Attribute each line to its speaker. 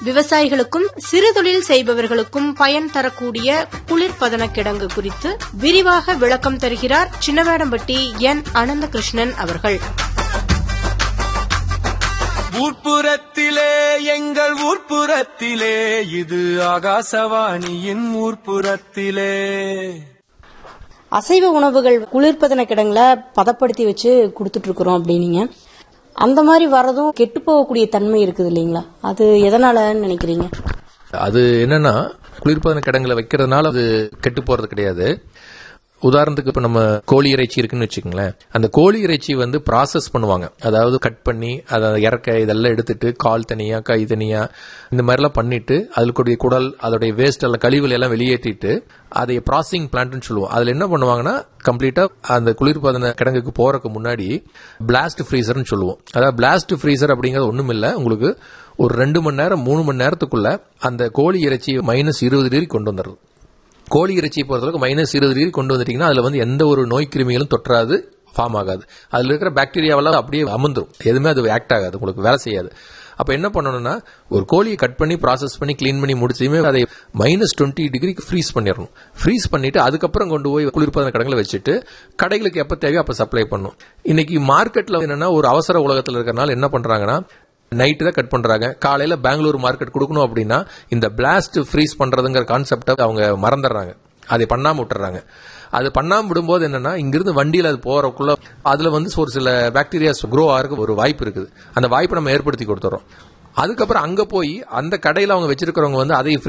Speaker 1: விவசாயிகளுக்கும் சிறுதொழில் செய்பவர்களுக்கும் பயன் தரக்கூடிய குளிர்பதன கிடங்கு குறித்து விரிவாக விளக்கம் தருகிறார் சின்னவேடம்பட்டி என் அனந்தகிருஷ்ணன் அவர்கள்
Speaker 2: ஊர்ப்புறத்திலே எங்கள் ஊர்ப்புறத்திலே இது ஆகாசவாணியின் ஊர்ப்புறத்திலே
Speaker 3: அசைவ உணவுகள் குளிர்பதன கிடங்குல பதப்படுத்தி வச்சு கொடுத்துட்டு இருக்கிறோம் அப்படின்னீங்க அந்த மாதிரி வர்றதும் கெட்டு போகக்கூடிய தன்மை இருக்குது இல்லைங்களா அது எதனாலன்னு நினைக்கிறீங்க
Speaker 4: அது என்னன்னா குளிர்பதன கிடங்குல வைக்கிறதுனால அது கெட்டு போறது கிடையாது உதாரணத்துக்கு இப்ப நம்ம கோழி இறைச்சி இருக்குன்னு வச்சுக்கோங்களேன் அந்த கோழி இறைச்சி வந்து ப்ராசஸ் பண்ணுவாங்க அதாவது கட் பண்ணி அதை இறக்க இதெல்லாம் எடுத்துட்டு கால் தனியா கை தனியா இந்த மாதிரிலாம் பண்ணிட்டு அதுக்குடைய குடல் அதோடைய வேஸ்ட் எல்லாம் கழிவுகள் எல்லாம் வெளியேற்றிட்டு அதை ப்ராசஸிங் பிளான்ட்னு சொல்லுவோம் அதுல என்ன பண்ணுவாங்கன்னா கம்ப்ளீட்டா அந்த குளிர்பதன கிடங்குக்கு போறதுக்கு முன்னாடி பிளாஸ்ட் ஃப்ரீசர்னு சொல்லுவோம் அதாவது பிளாஸ்ட் ஃப்ரீசர் அப்படிங்கிறது ஒண்ணும் இல்ல உங்களுக்கு ஒரு ரெண்டு மணி நேரம் மூணு மணி நேரத்துக்குள்ள அந்த கோழி இறைச்சி மைனஸ் இருபது டிகிரி கொண்டு வந்துடுறது கோழி இறைச்சி பொறுத்தளவுக்கு மைனஸ் இருபது டிகிரி கொண்டு வந்துட்டீங்கன்னா அதுல வந்து எந்த ஒரு நோய் கிருமிகளும் தொற்றாது ஃபார்ம் ஆகாது அதுல இருக்கிற பாக்டீரியாவெல்லாம் அப்படியே அமர்ந்துரும் எதுவுமே அது ஆக்ட் ஆகாது உங்களுக்கு வேலை செய்யாது அப்ப என்ன பண்ணணும்னா ஒரு கோழியை கட் பண்ணி ப்ராசஸ் பண்ணி க்ளீன் பண்ணி முடிச்சுமே அதை மைனஸ் டுவெண்ட்டி டிகிரிக்கு ஃப்ரீஸ் பண்ணிடணும் ஃப்ரீஸ் பண்ணிட்டு அதுக்கப்புறம் கொண்டு போய் குளிர்பதன கடங்களை வச்சுட்டு கடைகளுக்கு எப்ப தேவையோ அப்ப சப்ளை பண்ணும் இன்னைக்கு மார்க்கெட்ல என்னன்னா ஒரு அவசர உலகத்தில் இருக்கிறனால என்ன பண்றாங்கன்னா நைட்டு தான் கட் பண்றாங்க காலையில பெங்களூர் மார்க்கெட் கொடுக்கணும் அப்படின்னா இந்த பிளாஸ்ட் ஃப்ரீஸ் பண்றதுங்கிற கான்செப்டை அவங்க மறந்துடுறாங்க அதை பண்ணாம விட்டுறாங்க அது பண்ணாம விடும்போது என்னன்னா இங்கிருந்து வண்டியில அது போறதுக்குள்ள அதுல வந்து ஒரு சில பாக்டீரியாஸ் க்ரோ ஆகிறதுக்கு ஒரு வாய்ப்பு இருக்குது அந்த வாய்ப்பை நம்ம ஏற்படுத்தி கொடுத்துறோம் அதுக்கப்புறம் அங்க போய் அந்த கடையில அவங்க வச்சிருக்கிறவங்க வந்து அதை